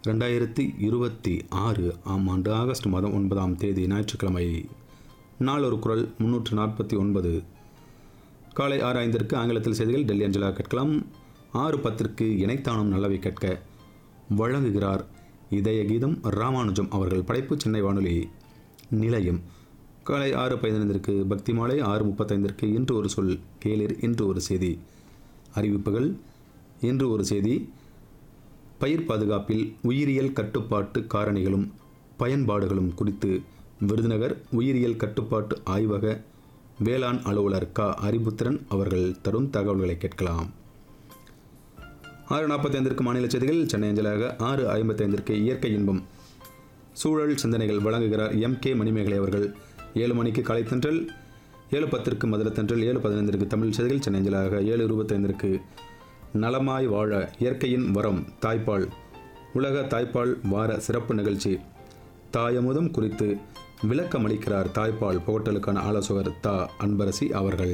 ரெண்டாயிரத்தி இருபத்தி ஆறு ஆம் ஆண்டு ஆகஸ்ட் மாதம் ஒன்பதாம் தேதி ஞாயிற்றுக்கிழமை நாளொரு குரல் முன்னூற்று நாற்பத்தி ஒன்பது காலை ஆறு ஐந்திற்கு ஆங்கிலத்தில் செய்திகள் டெல்லி அஞ்சலா கேட்கலாம் ஆறு பத்திற்கு இணைத்தானும் நல்லவை கேட்க வழங்குகிறார் இதய கீதம் ராமானுஜம் அவர்கள் படைப்பு சென்னை வானொலி நிலையம் காலை ஆறு பதினைந்திற்கு பக்தி மாலை ஆறு முப்பத்தைந்திற்கு இன்று ஒரு சொல் கேளிர் இன்று ஒரு செய்தி அறிவிப்புகள் இன்று ஒரு செய்தி பயிர் பாதுகாப்பில் உயிரியல் கட்டுப்பாட்டு காரணிகளும் பயன்பாடுகளும் குறித்து விருதுநகர் உயிரியல் கட்டுப்பாட்டு ஆய்வக வேளாண் அலுவலர் க அறிவுத்திறன் அவர்கள் தரும் தகவல்களை கேட்கலாம் ஆறு நாற்பத்தைந்திற்கு மாநில செய்திகள் சென்னை அஞ்சலாக ஆறு ஐம்பத்தைந்திற்கு இயற்கை இன்பம் சூழல் சிந்தனைகள் வழங்குகிறார் எம் கே மணிமேகலை அவர்கள் ஏழு மணிக்கு காலை தென்றல் ஏழு பத்திற்கு மதுரை தென்றல் ஏழு பதினைந்திற்கு தமிழ் செய்திகள் சென்னை அஞ்சலாக ஏழு இருபத்தைந்திற்கு நலமாய் வாழ இயற்கையின் வரம் தாய்ப்பால் உலக தாய்ப்பால் வார சிறப்பு நிகழ்ச்சி தாயமுதம் குறித்து விளக்கம் அளிக்கிறார் தாய்ப்பால் புகட்டலுக்கான ஆலோசகர் தா அன்பரசி அவர்கள்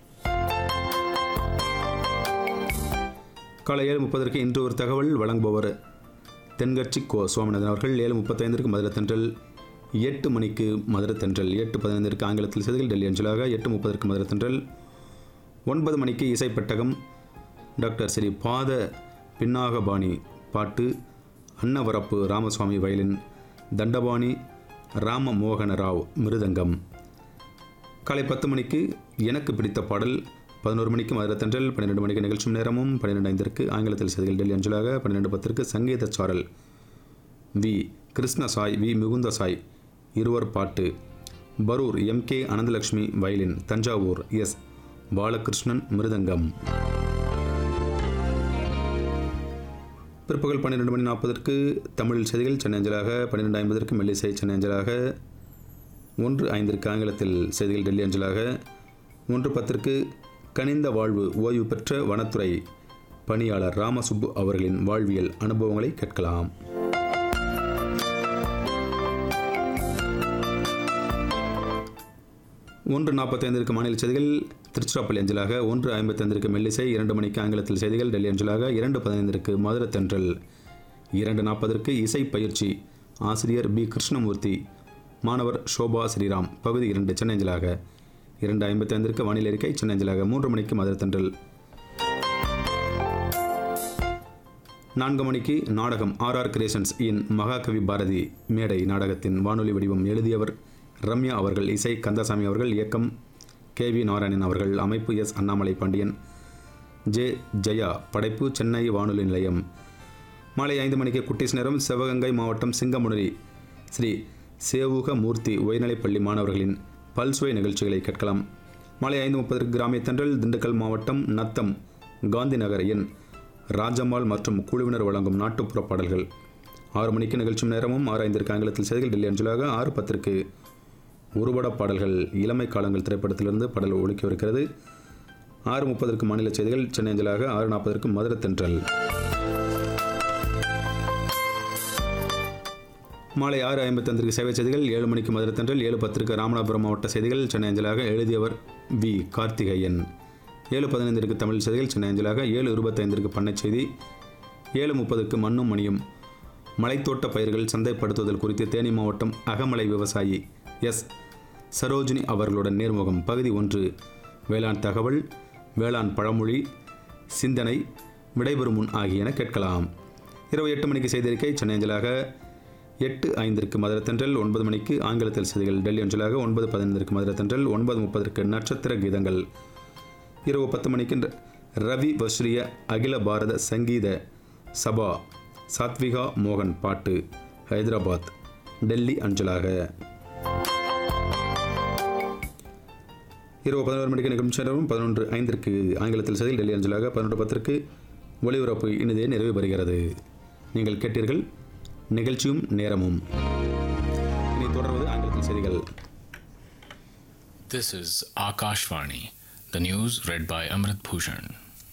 காலை ஏழு முப்பதற்கு இன்று ஒரு தகவல் வழங்குபவர் தென்கட்சி கோ சோமநாதன் அவர்கள் ஏழு முப்பத்தைந்திற்கு மதுரை தென்றல் எட்டு மணிக்கு மதுரை தென்றல் எட்டு பதினைந்திற்கு ஆங்கிலத்தில் செய்திகள் டெல்லி அஞ்சலாக எட்டு முப்பதற்கு மதுரை தென்றல் ஒன்பது மணிக்கு இசைப்பட்டகம் டாக்டர் ஸ்ரீ பாத பின்னாகபாணி பாட்டு அன்னவரப்பு ராமசுவாமி வயலின் தண்டபாணி ராம மோகன ராவ் மிருதங்கம் காலை பத்து மணிக்கு எனக்கு பிடித்த பாடல் பதினோரு மணிக்கு மதுரை தென்றல் பன்னிரெண்டு மணிக்கு நிகழ்ச்சி நேரமும் பன்னிரெண்டு ஐந்திற்கு ஆங்கிலத்தில் செய்திகள் டெல்லி அஞ்சலாக பன்னிரெண்டு பத்திற்கு சங்கீத சாரல் வி கிருஷ்ண சாய் வி மிகுந்த சாய் இருவர் பாட்டு Paroor M K Ananthalakshmi violin Thanjavur S Balakrishnan மிருதங்கம் பிற்பகல் பன்னிரெண்டு மணி நாற்பதற்கு தமிழ் செய்திகள் சென்னை அஞ்சலாக பன்னிரெண்டு ஐம்பதற்கு மெல்லிசை சென்னை அஞ்சலாக ஒன்று ஐந்திற்கு ஆங்கிலத்தில் செய்திகள் டெல்லி அஞ்சலாக ஒன்று பத்திற்கு கனிந்த வாழ்வு ஓய்வு பெற்ற வனத்துறை பணியாளர் ராமசுப்பு அவர்களின் வாழ்வியல் அனுபவங்களை கேட்கலாம் ஒன்று நாற்பத்தைந்திற்கு மாநில செய்திகள் திருச்சிராப்பள்ளி அஞ்சலாக ஒன்று ஐம்பத்தைந்திற்கு மெல்லிசை இரண்டு மணிக்கு ஆங்கிலத்தில் செய்திகள் டெல்லி அஞ்சலாக இரண்டு பதினைந்திற்கு மதுரை தென்றல் இரண்டு நாற்பதற்கு இசை பயிற்சி ஆசிரியர் பி கிருஷ்ணமூர்த்தி மாணவர் சோபா ஸ்ரீராம் பகுதி இரண்டு சென்னை அஞ்சலாக இரண்டு ஐம்பத்தைந்திற்கு வானிலை அறிக்கை சென்னை அஞ்சலாக மூன்று மணிக்கு மதுரை தென்றல் நான்கு மணிக்கு நாடகம் ஆர் ஆர் கிரியேஷன்ஸ் இன் மகாகவி பாரதி மேடை நாடகத்தின் வானொலி வடிவம் எழுதியவர் ரம்யா அவர்கள் இசை கந்தசாமி அவர்கள் இயக்கம் கே வி நாராயணன் அவர்கள் அமைப்பு எஸ் அண்ணாமலை பாண்டியன் ஜே ஜெயா படைப்பு சென்னை வானொலி நிலையம் மாலை ஐந்து மணிக்கு குட்டீஸ் நேரம் சிவகங்கை மாவட்டம் சிங்கமுனரி ஸ்ரீ சேவுக மூர்த்தி உயர்நிலைப்பள்ளி மாணவர்களின் பல்சுவை நிகழ்ச்சிகளை கேட்கலாம் மாலை ஐந்து முப்பதற்கு கிராமிய தென்றல் திண்டுக்கல் மாவட்டம் நத்தம் காந்தி நகர் என் ராஜம்மாள் மற்றும் குழுவினர் வழங்கும் நாட்டுப்புற பாடல்கள் ஆறு மணிக்கு நிகழ்ச்சி நேரமும் ஆறு ஐந்திற்கு ஆங்கிலத்தில் செய்திகள் டெல்லி அஞ்சலாக ஆறு பத்திற்கு ஒருபட பாடல்கள் இளமை காலங்கள் திரைப்படத்திலிருந்து பாடல் ஒழிக்கவிருக்கிறது ஆறு முப்பதற்கு மாநில செய்திகள் சென்னை அஞ்சலாக ஆறு நாற்பதற்கு மதுரை தென்றல் மாலை ஆறு ஐம்பத்தந்திற்கு சேவை செய்திகள் ஏழு மணிக்கு மதுரை தென்றல் ஏழு பத்திற்கு ராமநாதபுரம் மாவட்ட செய்திகள் சென்னை அஞ்சலாக எழுதியவர் வி கார்த்திகேயன் ஏழு பதினைந்திற்கு தமிழ் செய்திகள் சென்னை அஞ்சலாக ஏழு இருபத்தைந்திற்கு பண்ணை செய்தி ஏழு முப்பதுக்கு மண்ணும் மணியும் மலைத்தோட்ட பயிர்கள் சந்தைப்படுத்துதல் குறித்து தேனி மாவட்டம் அகமலை விவசாயி எஸ் சரோஜினி அவர்களுடன் நேர்முகம் பகுதி ஒன்று வேளாண் தகவல் வேளாண் பழமொழி சிந்தனை விடைபெறும் முன் ஆகியன கேட்கலாம் இரவு எட்டு மணிக்கு செய்திருக்கை சென்னை அஞ்சலாக எட்டு ஐந்திற்கு மதுரை தென்றல் ஒன்பது மணிக்கு ஆங்கிலத்தில் செய்திகள் டெல்லி அஞ்சலாக ஒன்பது பதினைந்திற்கு மதுரை தென்றல் ஒன்பது முப்பதற்கு நட்சத்திர கீதங்கள் இரவு பத்து மணிக்கு ரவி வஸ்ரிய அகில பாரத சங்கீத சபா சாத்விகா மோகன் பாட்டு ஹைதராபாத் டெல்லி அஞ்சலாக இரவு பதினோரு மணிக்கு நிகழ்ச்சி நேரமும் பதினொன்று ஐந்திற்கு ஆங்கிலத்தில் செய்தியில் டெல்லி அஞ்சலாக பதினொன்று பத்திற்கு ஒளிபரப்பு இனிதே நிறைவு பெறுகிறது நீங்கள் கேட்டீர்கள் நிகழ்ச்சியும் நேரமும் இனி தொடர்வது ஆங்கிலத்தில் செய்திகள் This is Akashvani, the news read by Amrit Bhushan.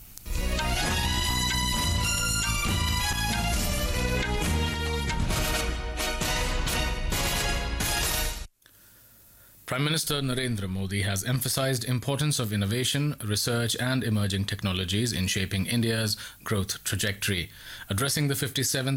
Prime Minister Narendra Modi has emphasized importance of innovation, research and emerging technologies in shaping India's growth trajectory. Addressing the 57th